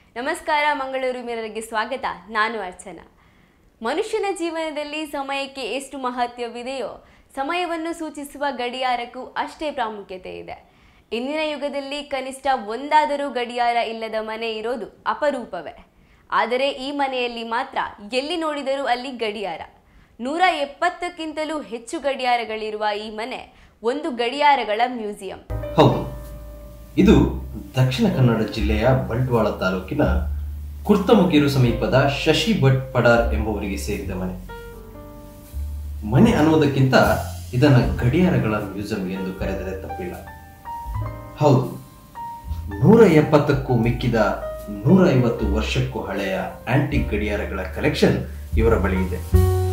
ನಮಸ್ಕಾರ ಮಂಗಳೂರು ಮಿರರ್ಗೆ ಸ್ವಾಗತ ನಾನು ಅರ್ಚನಾ ಮನುಷ್ಯನ ಜೀವನದಲ್ಲಿ ಸಮಯಕ್ಕೆ ಎಷ್ಟು ಮಹತ್ವವಿದೆಯೋ ಸಮಯವನ್ನು ಸೂಚಿಸುವ ಗಡಿಯಾರಕ್ಕೂ ಅಷ್ಟೇ ಪ್ರಾಮುಖ್ಯತೆ ಇದೆ ಇಂದಿನ ಯುಗದಲ್ಲಿ ಕನಿಷ್ಠ ಒಂದಾದರೂ ಗಡಿಯಾರ ಇಲ್ಲದ ಮನೆ ಇರೋದು ಅಪರೂಪವೇ ಆದರೆ ಈ ಮನೆಯಲ್ಲಿ ಮಾತ್ರ ಎಲ್ಲಿ ನೋಡಿದರೂ ಅಲ್ಲಿ ಗಡಿಯಾರ ನೂರ ಎಪ್ಪತ್ತಕ್ಕಿಂತಲೂ ಹೆಚ್ಚು ಗಡಿಯಾರಗಳಿರುವ ಈ ಮನೆ ಒಂದು ಗಡಿಯಾರಗಳ ಮ್ಯೂಸಿಯಂ ಹೌದು ಇದು ದಕ್ಷಿಣ ಕನ್ನಡ ಜಿಲ್ಲೆಯ ಬಂಟ್ವಾಳ ತಾಲೂಕಿನ ಕುರ್ತಮುಗೇರು ಸಮೀಪದ ಶಶಿ ಭಟ್ ಪಡಾರ್ ಎಂಬುವರಿಗೆ ಸೇರಿದ ಮನೆ ಮನೆ ಅನ್ನೋದಕ್ಕಿಂತ ಇದನ್ನ ಗಡಿಯಾರಗಳ ಮ್ಯೂಸಿಯಂ ಎಂದು ಕರೆದರೆ ತಪ್ಪಿಲ್ಲ ಹೌದು ನೂರ ಎಪ್ಪತ್ತಕ್ಕೂ ಮಿಕ್ಕಿದ ನೂರ ಐವತ್ತು ವರ್ಷಕ್ಕೂ ಹಳೆಯ ಆಂಟಿಕ್ ಗಡಿಯಾರಗಳ ಕಲೆಕ್ಷನ್ ಇವರ ಬಳಿ ಇದೆ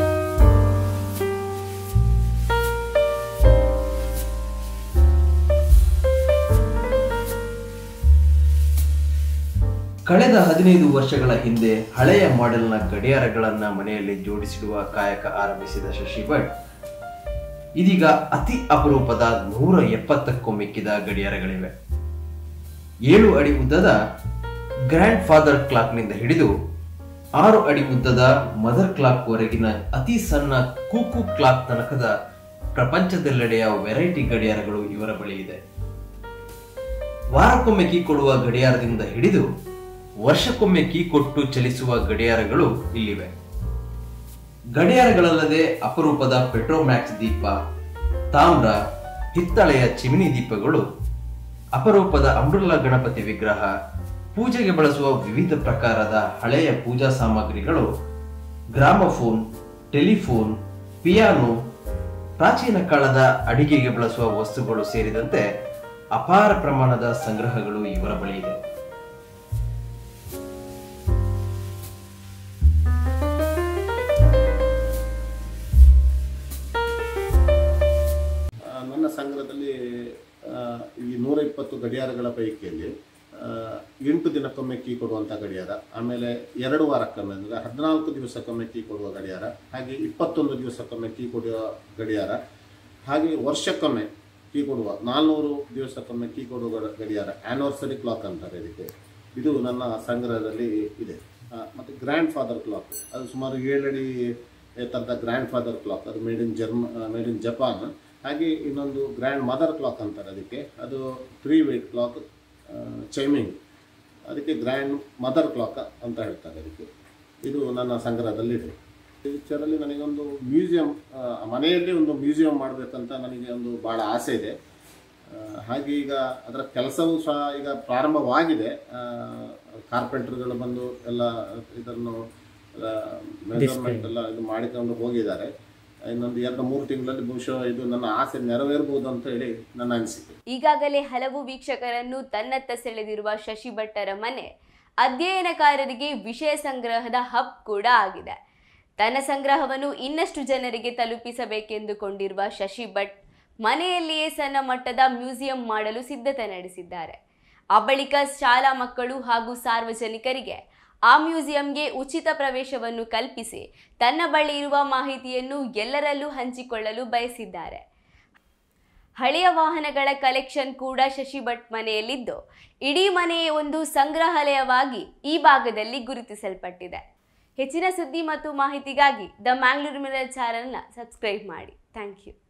ಕಳೆದ ಹದಿನೈದು ವರ್ಷಗಳ ಹಿಂದೆ ಹಳೆಯ ಮಾಡೆಲ್ನ ಗಡಿಯಾರಗಳನ್ನ ಮನೆಯಲ್ಲಿ ಜೋಡಿಸಿಡುವ ಕಾಯಕ ಆರಂಭಿಸಿದ ಶಶಿ ಭಟ್ ಇದೀಗ ಅತಿ ಅಪರೂಪದ ನೂರ ಎಪ್ಪತ್ತಕ್ಕೂ ಮಿಕ್ಕಿದ ಗಡಿಯಾರಗಳಿವೆ ಏಳು ಅಡಿ ಉದ್ದದ ಗ್ರ್ಯಾಂಡ್ ಫಾದರ್ ಕ್ಲಾಕ್ನಿಂದ ಹಿಡಿದು ಆರು ಅಡಿ ಉದ್ದದ ಮದರ್ ಕ್ಲಾಕ್ ವರೆಗಿನ ಅತಿ ಸಣ್ಣ ಕೂಕು ಕ್ಲಾಕ್ ತನಕದ ಪ್ರಪಂಚದೆಲ್ಲೆಡೆಯ ವೆರೈಟಿ ಗಡಿಯಾರಗಳು ಇವರ ಬಳಿ ಇದೆ ವಾರಕ್ಕೊಮ್ಮೆ ಕೀ ಕೊಡುವ ಗಡಿಯಾರದಿಂದ ಹಿಡಿದು ವರ್ಷಕ್ಕೊಮ್ಮೆ ಕೀ ಕೊಟ್ಟು ಚಲಿಸುವ ಗಡಿಯಾರಗಳು ಇಲ್ಲಿವೆ ಗಡಿಯಾರಗಳಲ್ಲದೆ ಅಪರೂಪದ ಪೆಟ್ರೋಮ್ಯಾಕ್ಸ್ ದೀಪ ತಾಮ್ರ ಹಿತ್ತಳೆಯ ಚಿಮಿನಿ ದೀಪಗಳು ಅಪರೂಪದ ಅಂಬ್ರಲ್ಲ ಗಣಪತಿ ವಿಗ್ರಹ ಪೂಜೆಗೆ ಬಳಸುವ ವಿವಿಧ ಪ್ರಕಾರದ ಹಳೆಯ ಪೂಜಾ ಸಾಮಗ್ರಿಗಳು ಗ್ರಾಮಫೋನ್ ಟೆಲಿಫೋನ್ ಪಿಯಾನೋ ಪ್ರಾಚೀನ ಕಾಲದ ಅಡಿಗೆಗೆ ಬಳಸುವ ವಸ್ತುಗಳು ಸೇರಿದಂತೆ ಅಪಾರ ಪ್ರಮಾಣದ ಸಂಗ್ರಹಗಳು ಇವರ ಬಳಿ ಇದೆ ಆ, ನನ್ನ ಸಂಗ್ರಹದಲ್ಲಿ ಆ, ಈ ನೂರ ಇಪ್ಪತ್ತು ಗಡಿಯಾರಗಳ ಪೈಕಿಯಲ್ಲಿ ಆ, ಎಂಟು ದಿನಕ್ಕೊಮ್ಮೆ ಕೀ ಕೊಡುವಂಥ ಗಡಿಯಾರ ಆಮೇಲೆ ಎರಡು ವಾರಕ್ಕೊಮ್ಮೆ ಅಂದರೆ ಹದಿನಾಲ್ಕು ದಿವಸಕ್ಕೊಮ್ಮೆ ಕೀ ಕೊಡುವ ಗಡಿಯಾರ ಹಾಗೆ ಇಪ್ಪತ್ತೊಂದು ದಿವಸಕ್ಕೊಮ್ಮೆ ಕೀ ಕೊಡುವ ಗಡಿಯಾರ ಹಾಗೆ ವರ್ಷಕ್ಕೊಮ್ಮೆ ಕೀ ಕೊಡುವ ನಾಲ್ನೂರು ದಿವಸಕ್ಕೊಮ್ಮೆ ಕೀ ಕೊಡುವ ಗಡ- ಗಡಿಯಾರ ಆ್ಯನಿವರ್ಸರಿ ಕ್ಲಾಕ್ ಅಂತಾರೆ ಇದಕ್ಕೆ ಇದು ನನ್ನ ಸಂಗ್ರಹದಲ್ಲಿ ಇದೆ ಆ, ಮತ್ತು ಗ್ರ್ಯಾಂಡ್ ಫಾದರ್ ಕ್ಲಾಕ್ ಅದು ಸುಮಾರು ಏಳಡಿ ಎತ್ತರದ ಗ್ರ್ಯಾಂಡ್ ಫಾದರ್ ಕ್ಲಾಕ್ ಅದು made in germ made in Japan ಹಾಗೆ ಇನ್ನೊಂದು ಗ್ರ್ಯಾಂಡ್ ಮದರ್ ಕ್ಲಾಕ್ ಅಂತಾರೆ ಅದಕ್ಕೆ ಅದು ತ್ರೀ ವೇಟ್ ಕ್ಲಾಕ್ ಚೈಮಿಂಗ್ ಅದಕ್ಕೆ ಗ್ರ್ಯಾಂಡ್ ಮದರ್ ಕ್ಲಾಕ್ ಅಂತ ಹೇಳ್ತಾರೆ ಅದಕ್ಕೆ ಇದು ನನ್ನ ಸಂಗ್ರಹದಲ್ಲಿದೆ ಫ್ಯೂಚರಲ್ಲಿ ನನಗೊಂದು ಮ್ಯೂಸಿಯಂ ಮನೆಯಲ್ಲಿ ಒಂದು ಮ್ಯೂಸಿಯಂ ಮಾಡಬೇಕಂತ ನನಗೆ ಒಂದು ಭಾಳ ಆಸೆ ಇದೆ ಆ, ಹಾಗೆ ಈಗ ಅದರ ಕೆಲಸವೂ ಸಹ ಈಗ ಪ್ರಾರಂಭವಾಗಿದೆ ಕಾರ್ಪೆಂಟರ್ಗಳು ಬಂದು ಎಲ್ಲ ಇದನ್ನು ಮೆಜರ್ಮೆಂಟ್ ಎಲ್ಲ ಇದು ಮಾಡಿಕೊಂಡು ಹೋಗಿದ್ದಾರೆ ಇನ್ನೊಂದು ಎರಡು ಮೂರು ತಿಂಗಳಲ್ಲಿ ಬಹುಶಃ ಇದು ನನ್ನ ಆಸೆ ನೆರವೇರಬಹುದು ಅಂತ ಹೇಳಿ ನನ್ನ ಅನಿಸಿಕೆ ಈಗಾಗಲೇ ಹಲವು ವೀಕ್ಷಕರನ್ನು ತನ್ನತ್ತ ಸೆಳೆದಿರುವ ಶಶಿ ಭಟ್ಟರ ಮನೆ ಅಧ್ಯಯನಕಾರರಿಗೆ ವಿಷಯ ಸಂಗ್ರಹದ ಹಬ್ ಕೂಡ ಆಗಿದೆ ತನ್ನ ಸಂಗ್ರಹವನ್ನು ಇನ್ನಷ್ಟು ಜನರಿಗೆ ತಲುಪಿಸಬೇಕೆಂದುಕೊಂಡಿರುವ ಶಶಿ ಭಟ್ ಮನೆಯಲ್ಲಿಯೇ ಸಣ್ಣ ಮಟ್ಟದ ಮ್ಯೂಸಿಯಂ ಮಾಡಲು ಸಿದ್ಧತೆ ನಡೆಸಿದ್ದಾರೆ ಆ ಬಳಿಕ ಶಾಲಾ ಮಕ್ಕಳು ಹಾಗೂ ಸಾರ್ವಜನಿಕರಿಗೆ ಆ ಮ್ಯೂಸಿಯಂಗೆ ಉಚಿತ ಪ್ರವೇಶವನ್ನು ಕಲ್ಪಿಸಿ ತನ್ನ ಬಳಿ ಇರುವ ಮಾಹಿತಿಯನ್ನು ಎಲ್ಲರಲ್ಲೂ ಹಂಚಿಕೊಳ್ಳಲು ಬಯಸಿದ್ದಾರೆ ಹಳೆಯ ವಾಹನಗಳ ಕಲೆಕ್ಷನ್ ಕೂಡ ಶಶಿ ಭಟ್ ಮನೆಯಲ್ಲಿದ್ದು ಇಡೀ ಮನೆಯೇ ಒಂದು ಸಂಗ್ರಹಾಲಯವಾಗಿ ಈ ಭಾಗದಲ್ಲಿ ಗುರುತಿಸಲ್ಪಟ್ಟಿದೆ ಹೆಚ್ಚಿನ ಸುದ್ದಿ ಮತ್ತು ಮಾಹಿತಿಗಾಗಿ ದ ಮ್ಯಾಂಗ್ಳೂರ್ ಮಿರರ್ ಚಾನೆಲ್ನ ಸಬ್ಸ್ಕ್ರೈಬ್ ಮಾಡಿ ಥ್ಯಾಂಕ್ ಯು